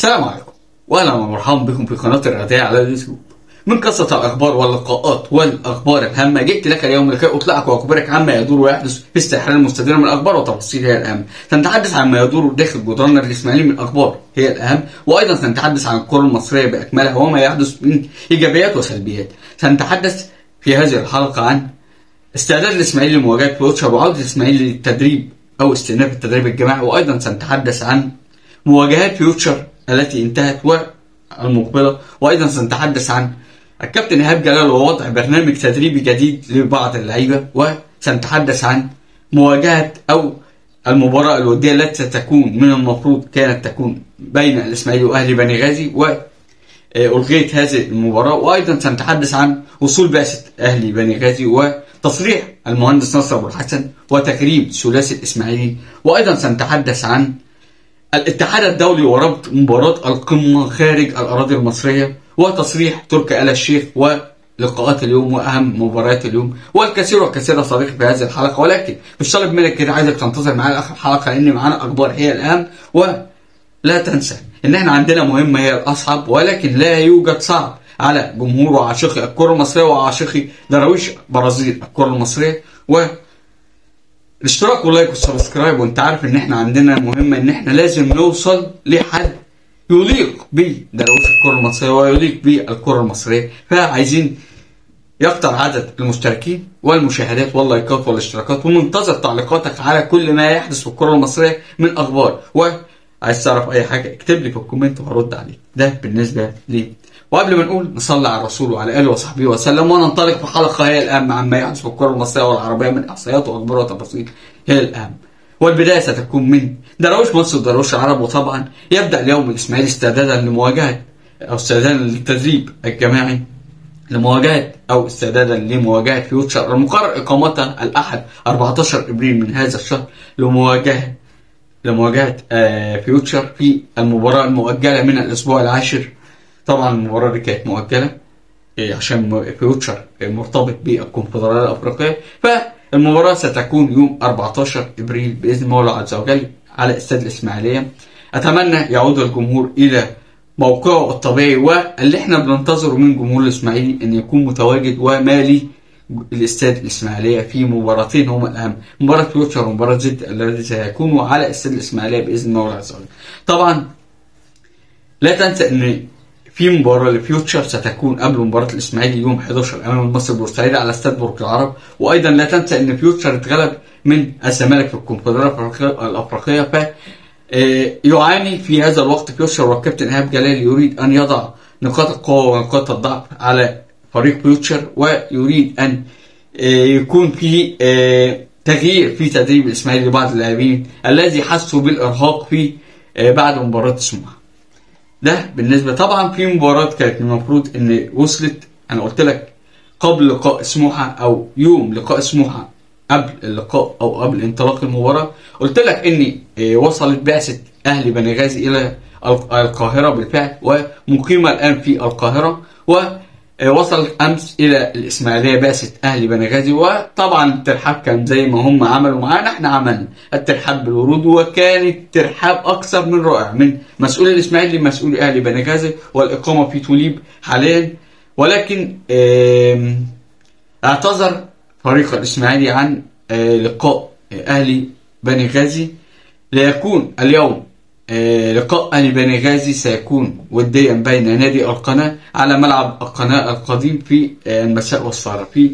السلام عليكم واهلا ومرحبا بكم في قناه الرياضيه على اليوتيوب من قصة الأخبار واللقاءات والأخبار الهامة جئت لك اليوم لكي أطلعك وأخبرك عما يدور ويحدث في الساحرة المستديرة من الأخبار وتفاصيل هي الأهم. سنتحدث عن ما يدور داخل جدران الإسماعيلي من أخبار هي الأهم، وأيضا سنتحدث عن الكرة المصرية بأكملها وما يحدث من إيجابيات وسلبيات. سنتحدث في هذه الحلقة عن استعداد الإسماعيلي لمواجهة بوتشر وعودة الإسماعيلي للتدريب أو استئناف التدريب الجماعي، وأيضا سنتحدث عن مواجهات فيوتشر التي انتهت والمقبلة، وأيضا سنتحدث عن الكابتن ايهاب جلال ووضع برنامج تدريبي جديد لبعض اللعيبه وسنتحدث عن مواجهه او المباراه الوديه التي ستكون من المفروض كانت تكون بين الاسماعيلي واهلي بني غازي والغيت هذه المباراه وايضا سنتحدث عن وصول بعثه اهلي بني غازي وتصريح المهندس نصر ابو الحسن وتكريم ثلاثي الاسماعيلي وايضا سنتحدث عن الاتحاد الدولي وربط مباراه القمه خارج الاراضي المصريه وتصريح تركي آل الشيخ ولقاءات اليوم واهم مباريات اليوم والكثير والكثير يا صديقي في هذه الحلقه ولكن مش طالب منك كده عايزك تنتظر معايا لاخر الحلقه لان معانا اخبار هي الاهم ولا تنسى ان احنا عندنا مهمه هي الاصعب ولكن لا يوجد صعب على جمهور وعاشقي الكره المصريه وعاشقي دراويش برازيل الكره المصريه و الاشتراك واللايك والسبسكرايب وانت عارف ان احنا عندنا مهمه ان احنا لازم نوصل لحد يليق بدرويش الكرة المصرية ويليق بالكرة المصرية فعايزين يكتر عدد المشتركين والمشاهدات واللايكات والاشتراكات ومنتظر تعليقاتك على كل ما يحدث في الكرة المصرية من أخبار وعايز تعرف أي حاجة اكتب لي في الكومنت وهرد عليك ده بالنسبة لي وقبل ما نقول نصلي على الرسول وعلى آله وصحبه وسلم وننطلق في حلقة هي الأهم عما يحدث في الكرة المصرية والعربية من إحصائيات وأخبار وتفاصيل هي الأهم والبداية ستكون من دراويش مصر ودراويش العرب وطبعا يبدأ اليوم الإسماعيلي استعدادا لمواجهة أو استعدادا للتدريب الجماعي لمواجهة أو استعدادا لمواجهة فيوتشر المقرر إقامتها الأحد 14 إبريل من هذا الشهر لمواجهة لمواجهة فيوتشر في المباراة المؤجلة من الأسبوع العاشر طبعا المباراة دي كانت مؤجلة عشان فيوتشر مرتبط بالكونفدرالية الأفريقية ف المباراة ستكون يوم 14 ابريل باذن الله عز وجل على استاد الاسماعيليه. اتمنى يعود الجمهور الى موقعه الطبيعي واللي احنا بننتظره من جمهور الاسماعيلي ان يكون متواجد ومالي الاستاد الاسماعيليه في مباراتين هما الاهم، مباراه فيوتشر ومباراه زد الذي سيكونوا على استاد الاسماعيليه باذن الله عز وجل. طبعا لا تنسى ان في مباراة لفيوتشر ستكون قبل مباراة الإسماعيلي يوم 11 أمام المصري بورسعيد على استاد برج العرب وأيضا لا تنسى أن فيوتشر اتغلب من الزمالك في الكونفدرالية الأفريقية ف يعاني في هذا الوقت فيوتشر والكابتن إيهاب جلال يريد أن يضع نقاط القوة ونقاط الضعف على فريق فيوتشر ويريد أن يكون في تغيير في تدريب الإسماعيلي لبعض اللاعبين الذي حسوا بالإرهاق في بعد مباراة سموحة. ده بالنسبه طبعا في مباراه كانت المفروض ان وصلت انا قلت لك قبل لقاء سموحه او يوم لقاء سموحه قبل اللقاء او قبل انطلاق المباراه قلت لك ان وصلت بعثه اهلي بني غازي الى القاهره بالفعل ومقيمه الان في القاهره ووصل امس الى الاسماعيليه بعثه اهلي بني غازي وطبعا الترحاب كان زي ما هم عملوا معانا احنا عملنا الترحاب بالورود وكانت ترحاب اكثر من رائع من مسؤول الاسماعيلي لمسؤول اهلي بني غازي والاقامه في توليب حاليا ولكن اعتذر فريق الاسماعيلي عن لقاء اهلي بني غازي ليكون اليوم لقاء أهلي بني غازي سيكون وديا بين نادي القناة على ملعب القناة القديم في المساء والسهرة في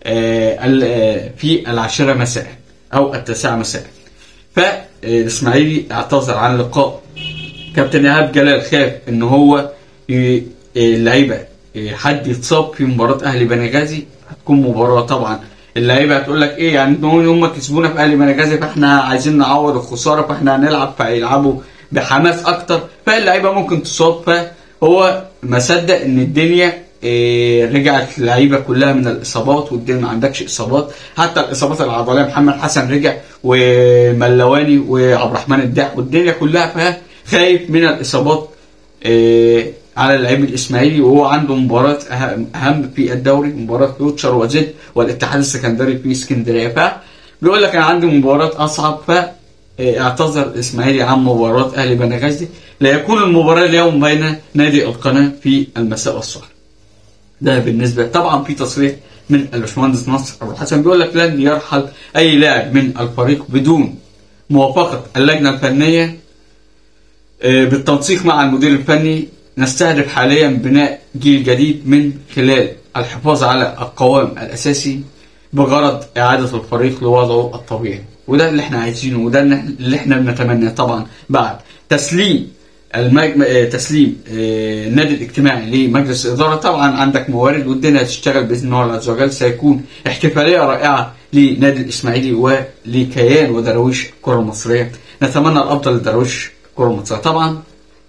في العاشرة مساء أو التاسعة مساء فالإسماعيلي اعتذر عن لقاء كابتن إيهاب جلال خاف إن هو اللعيبة حد يتصاب في مباراة أهلي بني غازي هتكون مباراة طبعا اللعيبه هتقول لك ايه يعني هم كسبونا في اهلي بني غازي فاحنا عايزين نعوض الخساره فاحنا هنلعب فيلعبوا بحماس اكتر فاللعيبه ممكن تصاب فهو ما صدق ان الدنيا إيه رجعت اللعيبه كلها من الاصابات والدنيا ما عندكش اصابات حتى الاصابات العضليه محمد حسن رجع وملواني وعبد الرحمن الداع والدنيا كلها فخايف من الاصابات إيه على اللعيب الاسماعيلي وهو عنده مباراه اهم في الدوري مباراه فيوتشر وزد والاتحاد السكندري في اسكندريه ف بيقول لك انا عندي مباراه اصعب ف آه، اعتذر الاسماعيلي عن مباراه اهلي بني غزي ليكون المباراه اليوم بين نادي القناه في المساء والصباح ده بالنسبه طبعا في تصريح من الباشمهندس نصر ابو الحسن بيقول لك لن يرحل اي لاعب من الفريق بدون موافقه اللجنه الفنيه آه، بالتنسيق مع المدير الفني نستهدف حاليا بناء جيل جديد من خلال الحفاظ على القوام الاساسي بغرض اعاده الفريق لوضعه الطبيعي وده اللي احنا عايزينه وده اللي احنا بنتمناه طبعا بعد تسليم المج... آه، تسليم آه، النادي الاجتماعي لمجلس الاداره طبعا عندك موارد والدنيا هتشتغل باذن الله عز وجل سيكون احتفاليه رائعه لنادي الاسماعيلي ولكيان ودرويش الكره المصريه نتمنى الافضل لدرويش الكره المصريه طبعا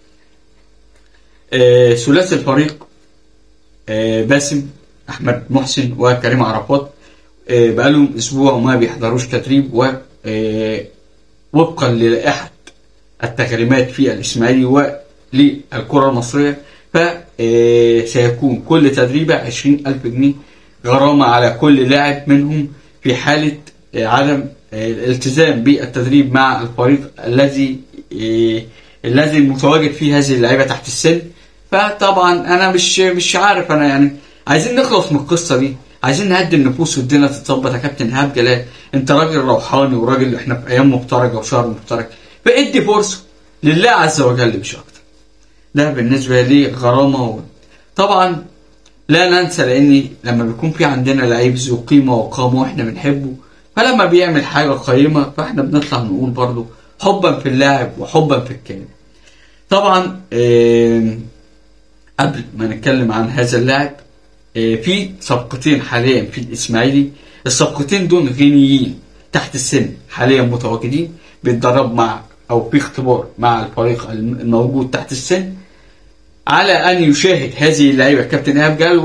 آه، ثلاثي الفريق آه، باسم احمد محسن وكريم عرفات آه، بقالهم اسبوع وما بيحضروش تدريب و آه، وفقا للائحه التكريمات في الاسماعيلي وللكره المصريه فسيكون كل تدريبه 20000 جنيه غرامه على كل لاعب منهم في حاله آه، عدم آه، الالتزام بالتدريب مع الفريق الذي آه، الذي المتواجد فيه هذه اللعيبه تحت السن فطبعا انا مش مش عارف انا يعني عايزين نخلص من القصه دي عايزين نهدي النفوس والدنيا تتظبط يا كابتن ايهاب جلال انت راجل روحاني وراجل احنا في ايام مفترجه وشهر مفترج فادي فرصه لله عز وجل مش اكتر ده بالنسبه لي غرامه و... طبعا لا ننسى لان لما بيكون في عندنا لعيب ذو قيمه وقامه واحنا بنحبه فلما بيعمل حاجه قيمه فاحنا بنطلع نقول برضه حبا في اللاعب وحبا في الكلمه طبعا آم، قبل ما نتكلم عن هذا اللاعب آه، في صفقتين حاليا في الاسماعيلي الصفقتين دول غينيين تحت السن حاليا متواجدين بيتدرب مع او في اختبار مع الفريق الم- الموجود تحت السن على ان يشاهد هذه اللعيبه كابتن ايهاب جال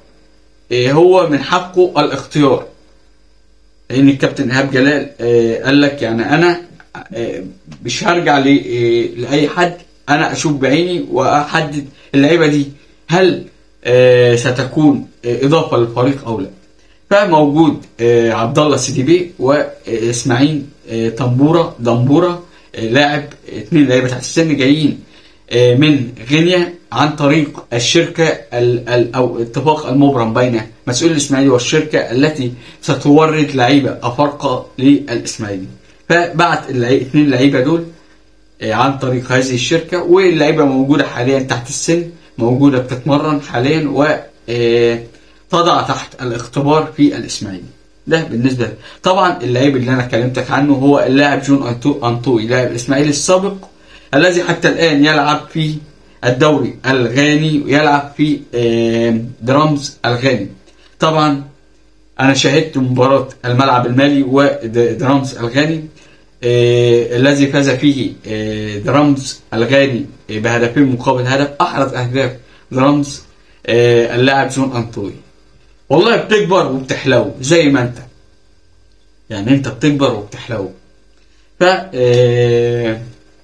وهو من حقه الاختيار لان الكابتن ايهاب جلال آه، قال لك يعني انا آه، مش هرجع ل- آه، لاي حد انا اشوف بعيني واحدد اللعيبه دي هل آه، ستكون آه، اضافه للفريق او لا فموجود آه، عبد الله سيدي بيه واسماعيل آه، طنبوره دمبوره آه، لاعب اثنين لعيبه تحت السن جايين آه، من غينيا عن طريق الشركه ال ال او اتفاق المبرم بين مسؤول الاسماعيلي والشركه التي ستورد لعيبه افارقه للاسماعيلي فبعت اللعي- اثنين لعيبه دول آه، عن طريق هذه الشركة واللعيبة موجودة حاليا تحت السن موجودة بتتمرن حاليا و آه، تضع تحت الاختبار في الإسماعيلي ده بالنسبة لي. طبعا اللاعب اللي أنا كلمتك عنه هو اللاعب جون أنتو- أنطوي لاعب الإسماعيلي السابق الذي حتى الآن يلعب في الدوري الغاني ويلعب في آه، درامز الغاني طبعا انا شاهدت مباراة الملعب المالي ودرامز الغاني آه، الذي فاز فيه آه، درامز الغاني آه، بهدفين مقابل هدف احرز اهداف درامز آه، اللاعب جون انطوي والله بتكبر وبتحلو زي ما انت يعني انت بتكبر وبتحلو ف آه،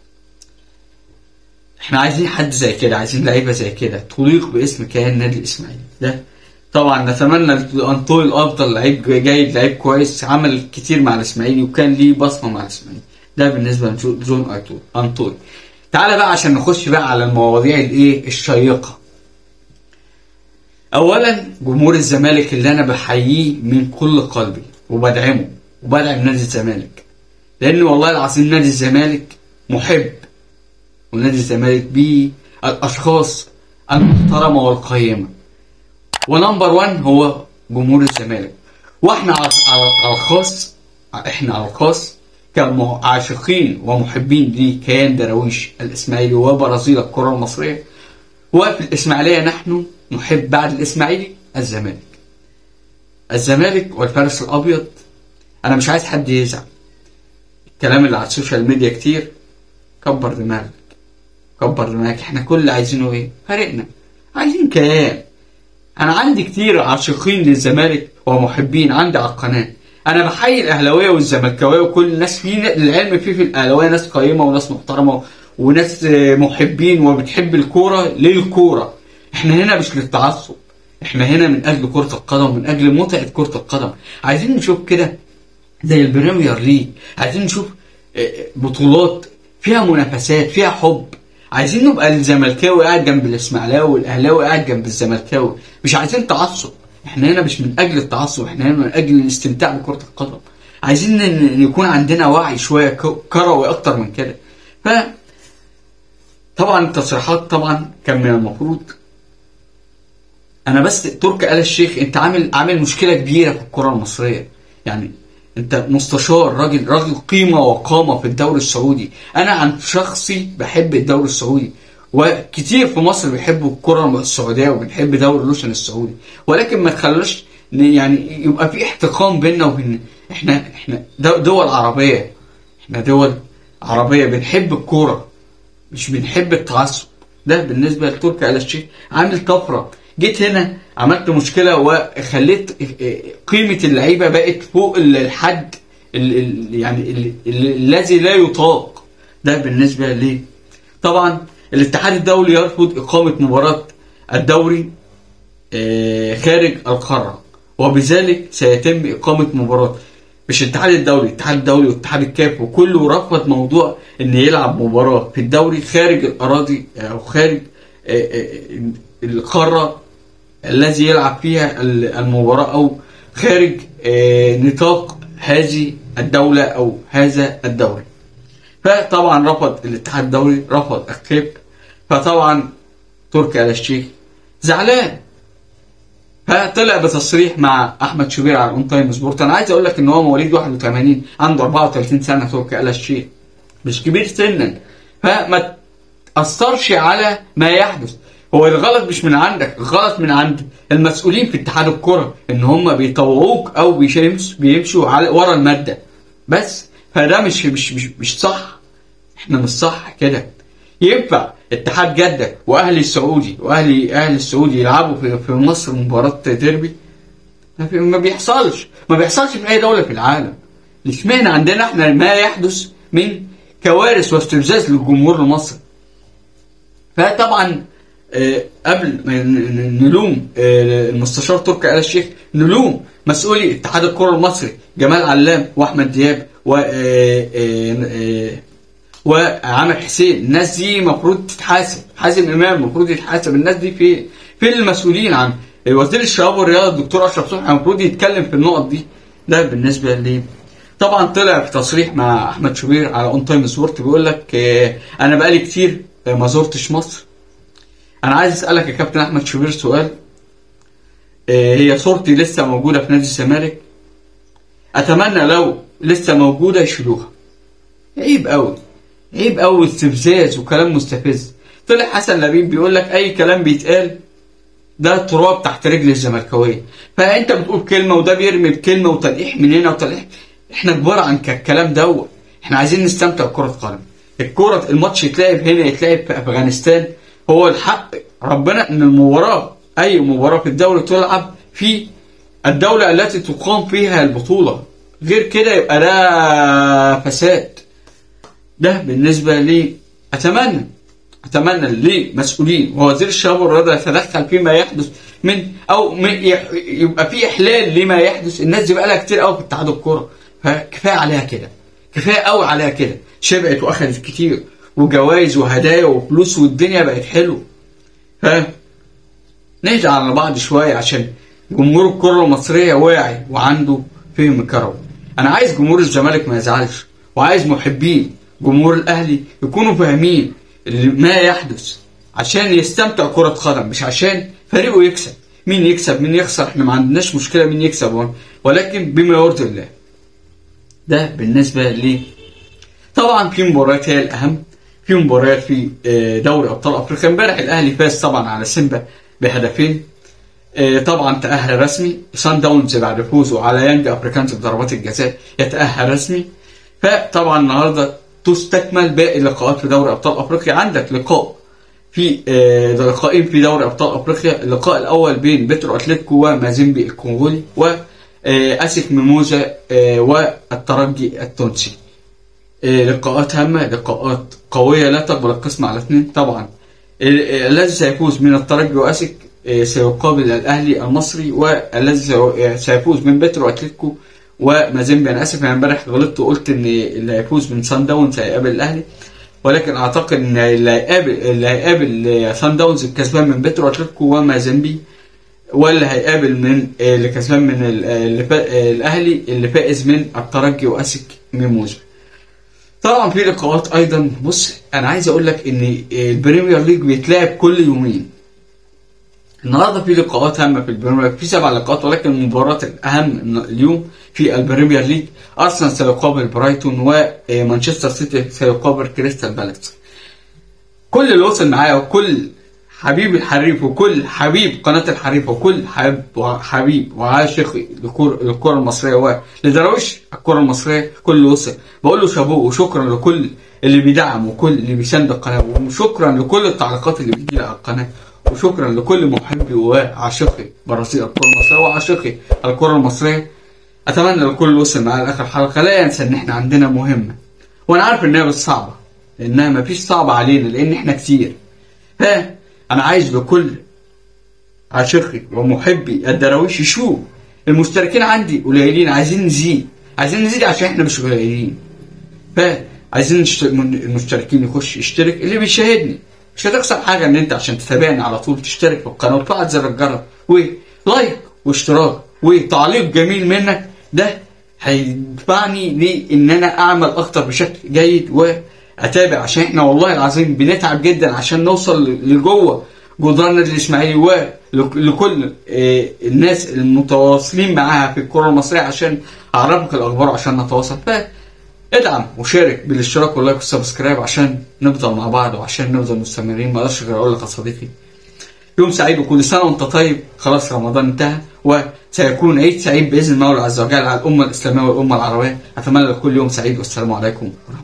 احنا عايزين حد زي كده عايزين لعيبه زي كده تليق باسم كيان نادي الاسماعيلي ده طبعا نتمنى انطوي الافضل لعيب جيد لعيب كويس عمل كتير مع الاسماعيلي وكان ليه بصمه مع الاسماعيلي ده بالنسبه لجون أنطو- انطوي تعالى بقى عشان نخش بقى على المواضيع الايه الشيقه اولا جمهور الزمالك اللي انا بحييه من كل قلبي وبدعمه وبدعم نادي الزمالك لان والله العظيم نادي الزمالك محب ونادي الزمالك بيه الاشخاص المحترمه والقيمه ونمبر 1 هو جمهور الزمالك واحنا على على- على الخاص احنا على الخاص كعاشقين ومحبين لكيان دراويش الاسماعيلي وبرازيل الكره المصريه وفي الاسماعيليه نحن نحب بعد الاسماعيلي الزمالك الزمالك والفارس الابيض انا مش عايز حد يزعل الكلام اللي على السوشيال ميديا كتير كبر دماغك كبر دماغك احنا كل اللي عايزينه ايه فريقنا عايزين كيان انا عندي كتير عاشقين للزمالك ومحبين عندي على القناه انا بحيي الاهلاويه والزملكاويه وكل الناس في العلم فيه في الاهلاويه ناس قيمه وناس محترمه وناس آه، محبين وبتحب الكوره للكوره احنا هنا مش للتعصب احنا هنا من اجل كره القدم من اجل متعه كره القدم عايزين نشوف كده زي البريمير ليج عايزين نشوف بطولات فيها منافسات فيها حب عايزين نبقى الزملكاوي قاعد جنب الاسماعيلاوي والاهلاوي قاعد جنب الزملكاوي مش عايزين تعصب احنا هنا مش من اجل التعصب احنا هنا من اجل الاستمتاع بكره القدم عايزين ن- يكون عندنا وعي شويه ك- كروي اكتر من كده ف طبعا التصريحات طبعا كان من المفروض انا بس تركي آل الشيخ انت عامل عامل مشكله كبيره في الكره المصريه يعني انت مستشار راجل راجل قيمه وقامه في الدوري السعودي انا عن شخصي بحب الدوري السعودي وكتير في مصر بيحبوا الكره السعوديه وبنحب دوري لوشن السعودي ولكن ما تخلوش ن- يعني يبقى في احتقان بيننا وبين احنا احنا دو- دول عربيه احنا دول عربيه بنحب الكوره مش بنحب التعصب ده بالنسبه لتركي آل الشيخ عامل طفره جيت هنا عملت مشكله وخليت قيمه اللعيبه بقت فوق الحد ال- ال- يعني ال- ال- الذي لا يطاق ده بالنسبه ليه طبعا الاتحاد الدولي يرفض اقامه مباراه الدوري آه، خارج القاره وبذلك سيتم اقامه مباراه مش الاتحاد الدولي الاتحاد الدولي والاتحاد الكاف وكله رفض موضوع ان يلعب مباراه في الدوري خارج الاراضي او خارج آه، آه، القاره الذي يلعب فيها المباراه او خارج آه، نطاق هذه الدوله او هذا الدوري فطبعا رفض الاتحاد الدولي رفض الكاف فطبعا تركي آل الشيخ زعلان فطلع بتصريح مع احمد شوبير على اون تايم سبورت انا عايز اقول لك ان هو مواليد 81 عنده 34 سنه تركي آل الشيخ مش كبير سنا فما تاثرش على ما يحدث هو الغلط مش من عندك الغلط من عند المسؤولين في اتحاد الكره ان هم بيطوعوك او بيمشوا بيمشوا على ورا الماده بس فده مش مش مش, مش صح احنا مش صح كده ينفع اتحاد جده واهلي السعودي واهلي اهلي السعودي يلعبوا في, في مصر مباراه ديربي ما في- ما بيحصلش ما بيحصلش في اي دوله في العالم اشمعنى عندنا احنا ما يحدث من كوارث واستفزاز للجمهور المصري فطبعا آه، قبل ما ن- ن- نلوم آه، المستشار تركي آل الشيخ نلوم مسؤولي اتحاد الكره المصري جمال علام واحمد دياب و آه، آه، آه، وعامر حسين الناس دي المفروض تتحاسب حازم امام المفروض يتحاسب الناس دي في فين المسؤولين عن وزير الشباب والرياضه الدكتور اشرف صبحي المفروض يتكلم في النقط دي ده بالنسبه لي طبعا طلع في تصريح مع احمد شوبير على اون تايم سبورت بيقول لك آه، انا بقالي كتير آه، ما زرتش مصر انا عايز اسالك يا كابتن احمد شوبير سؤال آه، هي صورتي لسه موجوده في نادي الزمالك اتمنى لو لسه موجوده يشيلوها عيب قوي عيب قوي استفزاز وكلام مستفز طلع حسن لبيب بيقول لك اي كلام بيتقال ده تراب تحت رجل الزملكاويه فانت بتقول كلمه وده بيرمي بكلمه وتلقيح من هنا وتلقيح احنا كبار عن ك- الكلام دوت احنا عايزين نستمتع بكره قدم الكره الماتش يتلعب هنا يتلعب في افغانستان هو الحق ربنا ان المباراه اي مباراه في الدوري تلعب في الدوله التي تقام فيها البطوله غير كده يبقى ده فساد ده بالنسبة لي أتمنى أتمنى لمسؤولين ووزير الشباب والرياضة يتدخل فيما يحدث من أو من يح- يبقى في إحلال لما يحدث الناس دي بقالها كتير قوي في اتحاد الكورة فكفاية عليها كده كفاية قوي عليها كده شبعت وأخذت كتير وجوائز وهدايا وفلوس والدنيا بقت حلوة ف نهدى على بعض شوية عشان جمهور الكرة المصرية واعي وعنده فهم كروي أنا عايز جمهور الزمالك ما يزعلش وعايز محبين جمهور الأهلي يكونوا فاهمين اللي ما يحدث عشان يستمتع كرة قدم مش عشان فريقه يكسب مين يكسب مين يخسر احنا ما عندناش مشكلة مين يكسب ولكن بما يرضي الله ده بالنسبة لي طبعا في مباريات هي الاهم في مباريات في آه، دوري ابطال افريقيا امبارح الاهلي فاز طبعا على سيمبا بهدفين آه، طبعا تاهل رسمي سان داونز بعد فوزه على يانج افريكانز بضربات الجزاء يتاهل رسمي فطبعا النهارده تستكمل باقي اللقاءات في دوري ابطال افريقيا عندك لقاء في آه، لقاءين في دوري ابطال افريقيا اللقاء الاول بين بيترو اتلتيكو ومازيمبي الكونغولي واسك ميموزا آه، والترجي التونسي آه، لقاءات هامة لقاءات قوية لا تقبل القسم على اثنين طبعا ال- آه، الذي سيفوز من الترجي واسك آه، سيقابل الاهلي المصري والذي سي- آه، سيفوز من بترو اتلتيكو ومازيمبي انا اسف انا امبارح غلطت وقلت ان اللي هيفوز من سان داونز هيقابل الاهلي ولكن اعتقد ان اللي هيقابل اللي هيقابل سان داونز الكسبان من بيترو اتلتيكو ومازيمبي ولا هيقابل من اللي كسبان من ال- اللي فا- الاهلي اللي فائز من الترجي واسك ميموزا طبعا في لقاءات ايضا بص انا عايز اقول لك ان البريمير ليج بيتلعب كل يومين النهارده في لقاءات هامه في البريمير ليج في سبع لقاءات ولكن المباراه الاهم اليوم في البريمير ليج ارسنال سيقابل برايتون ومانشستر سيتي سيقابل كريستال بالاس كل اللي وصل معايا وكل حبيب الحريف وكل حبيب قناة الحريف وكل حبيب وحبيب وعاشق لكر- للكرة المصرية ولدراويش الكرة المصرية كل اللي وصل بقول له شابوه وشكرا لكل اللي بيدعم وكل اللي بيساند القناة وشكرا لكل التعليقات اللي بتجي على القناة وشكرا لكل محبي وعاشقي برازيل الكرة المصرية وعاشقي الكرة المصرية اتمنى لكل اللي وصل معايا لاخر حلقة لا ينسى ان احنا عندنا مهمة وانا عارف انها مش صعبة لانها مفيش صعبة علينا لان احنا كتير ها انا عايز لكل عاشقي ومحبي الدراويش يشوف المشتركين عندي قليلين عايزين نزيد عايزين نزيد عشان احنا مش قليلين فعايزين نشت- من- المشتركين يخش يشترك اللي بيشاهدني مش هتخسر حاجه ان انت عشان تتابعني على طول تشترك في القناه وتفعل زر الجرس ولايك واشتراك وتعليق جميل منك ده هيدفعني لان انا اعمل اكتر بشكل جيد واتابع عشان احنا والله العظيم بنتعب جدا عشان نوصل لجوه جدران النادي الاسماعيلي ولكل آه، الناس المتواصلين معاها في الكره المصريه عشان اعرفك الاخبار عشان نتواصل فادعم وشارك بالاشتراك واللايك والسبسكرايب عشان نفضل مع بعض وعشان نفضل مستمرين ما اقدرش غير اقول لك يا صديقي يوم سعيد وكل سنه وانت طيب خلاص رمضان انتهى وسيكون عيد سعيد باذن الله عز وجل على الامه الاسلاميه والامه العربيه اتمنى لكل يوم سعيد والسلام عليكم ورحمه